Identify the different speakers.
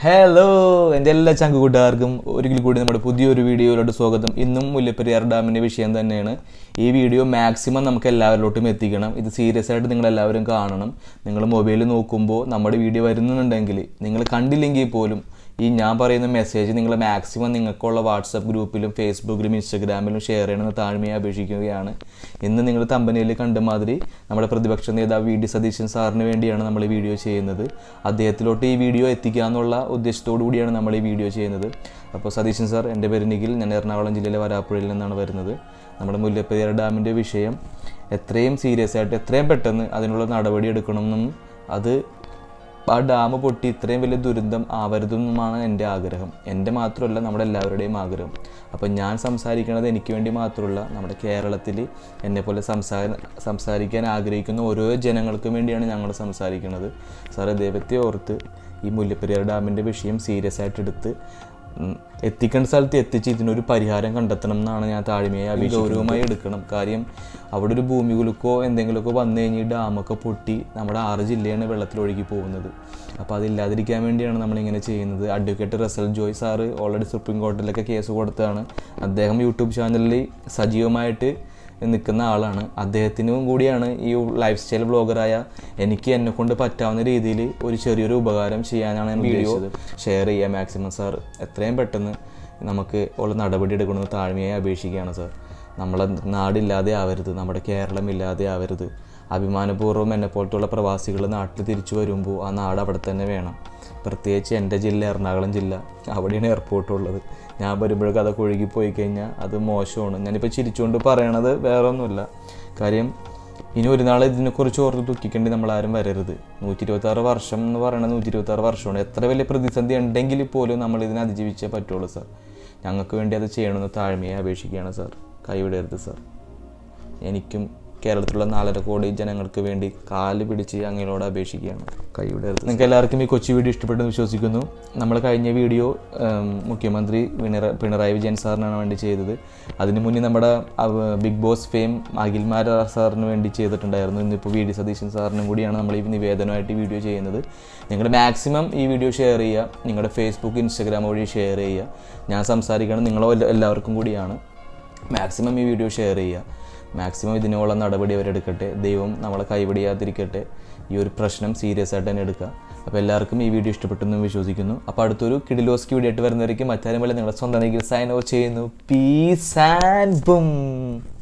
Speaker 1: hello എൻ്റെ എല്ലാ ചങ്ക് കൂട്ടുകാർക്കും ഒരിക്കൽ കൂടി നമ്മുടെ പുതിയൊരു വീഡിയോയിലോട്ട് സ്വാഗതം ഇന്നും മുല്ലപ്പെരിയാർ ഡാമിൻ്റെ വിഷയം തന്നെയാണ് ഈ വീഡിയോ മാക്സിമം നമുക്ക് എല്ലാവരിലോട്ടും എത്തിക്കണം ഇത് സീരിയസ് ആയിട്ട് നിങ്ങൾ എല്ലാവരും കാണണം നിങ്ങൾ മൊബൈൽ നോക്കുമ്പോൾ നമ്മുടെ വീഡിയോ വരുന്നുണ്ടെങ്കിൽ നിങ്ങൾ കണ്ടില്ലെങ്കിൽ പോലും ഈ ഞാൻ പറയുന്ന മെസ്സേജ് നിങ്ങൾ മാക്സിമം നിങ്ങൾക്കുള്ള വാട്സപ്പ് ഗ്രൂപ്പിലും ഫേസ്ബുക്കിലും ഇൻസ്റ്റഗ്രാമിലും ഷെയർ ചെയ്യണമെന്ന് താഴ്മയെ അപേക്ഷിക്കുകയാണ് ഇന്ന് നിങ്ങൾ തമ്പനിയിൽ കണ്ട മാതിരി നമ്മുടെ പ്രതിപക്ഷ നേതാവ് വി ഡി സതീശൻ സാറിന് വേണ്ടിയാണ് നമ്മൾ ഈ വീഡിയോ ചെയ്യുന്നത് അദ്ദേഹത്തിലോട്ട് ഈ വീഡിയോ എത്തിക്കുക എന്നുള്ള ഉദ്ദേശത്തോടു കൂടിയാണ് നമ്മൾ ഈ വീഡിയോ ചെയ്യുന്നത് അപ്പോൾ സതീശൻ സാർ എൻ്റെ പേര് നിഖിൽ ഞാൻ എറണാകുളം ജില്ലയിലെ വരാപ്പുഴയിൽ നിന്നാണ് വരുന്നത് നമ്മുടെ മുല്ലപ്പെരിയാർ ഡാമിൻ്റെ വിഷയം എത്രയും സീരിയസ് ആയിട്ട് എത്രയും പെട്ടെന്ന് അതിനുള്ള നടപടി എടുക്കണമെന്നും അത് ആ ഡാം പൊട്ടി ഇത്രയും വലിയ ദുരന്തം ആവരുതെന്നുമാണ് എൻ്റെ ആഗ്രഹം എൻ്റെ മാത്രമല്ല നമ്മുടെ എല്ലാവരുടെയും ആഗ്രഹം അപ്പം ഞാൻ സംസാരിക്കുന്നത് എനിക്ക് വേണ്ടി മാത്രമല്ല നമ്മുടെ കേരളത്തിൽ എന്നെപ്പോലെ സംസാര സംസാരിക്കാൻ ആഗ്രഹിക്കുന്ന ഓരോ ജനങ്ങൾക്കും വേണ്ടിയാണ് ഞങ്ങൾ സംസാരിക്കുന്നത് സാറ് ദൈവത്തെ ഓർത്ത് ഈ മുല്ലപ്പെരിയാർ ഡാമിൻ്റെ വിഷയം സീരിയസ് ആയിട്ട് എടുത്ത് ഉം, എത്തിക്കേണ്ട സ്ഥലത്ത് എത്തിച്ച് ഇതിനൊരു പരിഹാരം കണ്ടെത്തണം എന്നാണ് ഞാൻ താഴ്മയായി അഭി ഗൗരവമായി എടുക്കണം കാര്യം അവിടെ ഒരു ഭൂമി കുലുക്കോ എന്തെങ്കിലുമൊക്കെ വന്നു കഴിഞ്ഞ് ഈ ഡാമൊക്കെ പൊട്ടി നമ്മുടെ ആറ് ജില്ലയാണ് വെള്ളത്തിലൊഴുകി പോകുന്നത് അപ്പോൾ അതില്ലാതിരിക്കാൻ വേണ്ടിയാണ് നമ്മളിങ്ങനെ ചെയ്യുന്നത് advocate Russel Joy sir already supreme കോടതിയിലൊക്കെ കേസ് കൊടുത്തതാണ് അദ്ദേഹം യൂട്യൂബ് ചാനലിൽ സജീവമായിട്ട് നിൽക്കുന്ന ആളാണ് അദ്ദേഹത്തിനും കൂടിയാണ് ഈ ലൈഫ് സ്റ്റൈൽ ബ്ലോഗറായ എനിക്ക് എന്നെ കൊണ്ട് പറ്റാവുന്ന രീതിയിൽ ഒരു ചെറിയൊരു ഉപകാരം ചെയ്യാനാണ് ഞാൻ വീഡിയോ ഷെയർ ചെയ്യുക മാക്സിമം സാർ എത്രയും പെട്ടെന്ന് നമുക്ക് ഉള്ള നടപടി എടുക്കണമെന്ന് താഴ്മയായി അപേക്ഷിക്കുകയാണ് സാർ നമ്മളെ നാടില്ലാതെ ആവരുത് നമ്മുടെ കേരളം ഇല്ലാതെ ആവരുത് അഭിമാനപൂർവ്വം എന്നെ പോലത്തുള്ള പ്രവാസികൾ നാട്ടിൽ തിരിച്ചു വരുമ്പോൾ ആ നാട് അവിടെ തന്നെ വേണം പ്രത്യേകിച്ച് എൻ്റെ ജില്ല എറണാകുളം ജില്ല അവിടെയാണ് എയർപോർട്ട് ഉള്ളത് ഞാൻ വരുമ്പോഴൊക്കെ അതൊക്കെ ഒഴുകി പോയി കഴിഞ്ഞാൽ അത് മോശമാണ് ഞാനിപ്പോൾ ചിരിച്ചുകൊണ്ട് പറയണത് വേറെ ഒന്നുമില്ല കാര്യം ഇനി ഒരു നാൾ ഇതിനെക്കുറിച്ച് ഓർത്ത് ദുഃഖിക്കേണ്ടി നമ്മൾ ആരും വരരുത് നൂറ്റി ഇരുപത്തി ആറ് വർഷം എന്ന് പറയുന്നത് നൂറ്റി ഇരുപത്തി ആറ് വർഷമാണ് എത്ര വലിയ പ്രതിസന്ധി ഉണ്ടെങ്കിൽ പോലും നമ്മൾ ഇതിനെ അതിജീവിച്ചേ പറ്റുള്ളൂ സാർ ഞങ്ങൾക്ക് വേണ്ടി അത് ചെയ്യണമെന്ന് താഴ്മയെ അപേക്ഷിക്കുകയാണ് സാർ കൈവിടരുത് സാർ എനിക്കും കേരളത്തിലുള്ള നാലര കോടി ജനങ്ങൾക്ക് വേണ്ടി കാല് പിടിച്ച് അങ്ങനോട് അപേക്ഷിക്കുകയാണ് കൈവിടരുത് നിങ്ങൾക്ക് എല്ലാവർക്കും ഈ കൊച്ചു വീഡിയോ ഇഷ്ടപ്പെട്ടെന്ന് വിശ്വസിക്കുന്നു നമ്മൾ കഴിഞ്ഞ വീഡിയോ ഉം, മുഖ്യമന്ത്രി പിണറ പിണറായി വിജയൻ സാറിനാണ് വേണ്ടി ചെയ്തത് അതിന് മുന്നേ നമ്മുടെ അവ- ബിഗ് ബോസ് ഫെയിം അഖിൽമാര സാറിന് വേണ്ടി ചെയ്തിട്ടുണ്ടായിരുന്നു ഇന്നിപ്പോൾ വി ഡി സതീശൻ സാറിനും കൂടിയാണ് നമ്മൾ ഈ നിവേദനമായിട്ട് ഈ വീഡിയോ ചെയ്യുന്നത് നിങ്ങൾ മാക്സിമം ഈ വീഡിയോ ഷെയർ ചെയ്യുക നിങ്ങളുടെ ഫേസ്ബുക്ക് ഇൻസ്റ്റാഗ്രാം വഴി ഷെയർ ചെയ്യുക ഞാൻ സംസാരിക്കണം നിങ്ങളോ എല്ലാ- എല്ലാവർക്കും കൂടിയാണ് മാക്സിമം ഈ വീഡിയോ ഷെയർ ചെയ്യുക മാക്സിമം ഇതിനുള്ള നടപടി അവരെടുക്കട്ടെ ദൈവം നമ്മളെ കൈവിടിയാതിരിക്കട്ടെ ഈ ഒരു പ്രശ്നം സീരിയസ് ആയിട്ട് തന്നെ എടുക്കുക അപ്പോൾ എല്ലാവർക്കും ഈ വീഡിയോ ഇഷ്ടപ്പെട്ടെന്ന് വിശ്വസിക്കുന്നു അപ്പോൾ അടുത്തൊരു കിഡിലോസ്കി വീഡിയോ ആയിട്ട് വരുന്നവരേക്കും മറ്റാരും പോലെ നിങ്ങളുടെ സ്വന്തം സൈൻ ഓഫ് ചെയ്യുന്നു പീസ് ആൻഡ് ബും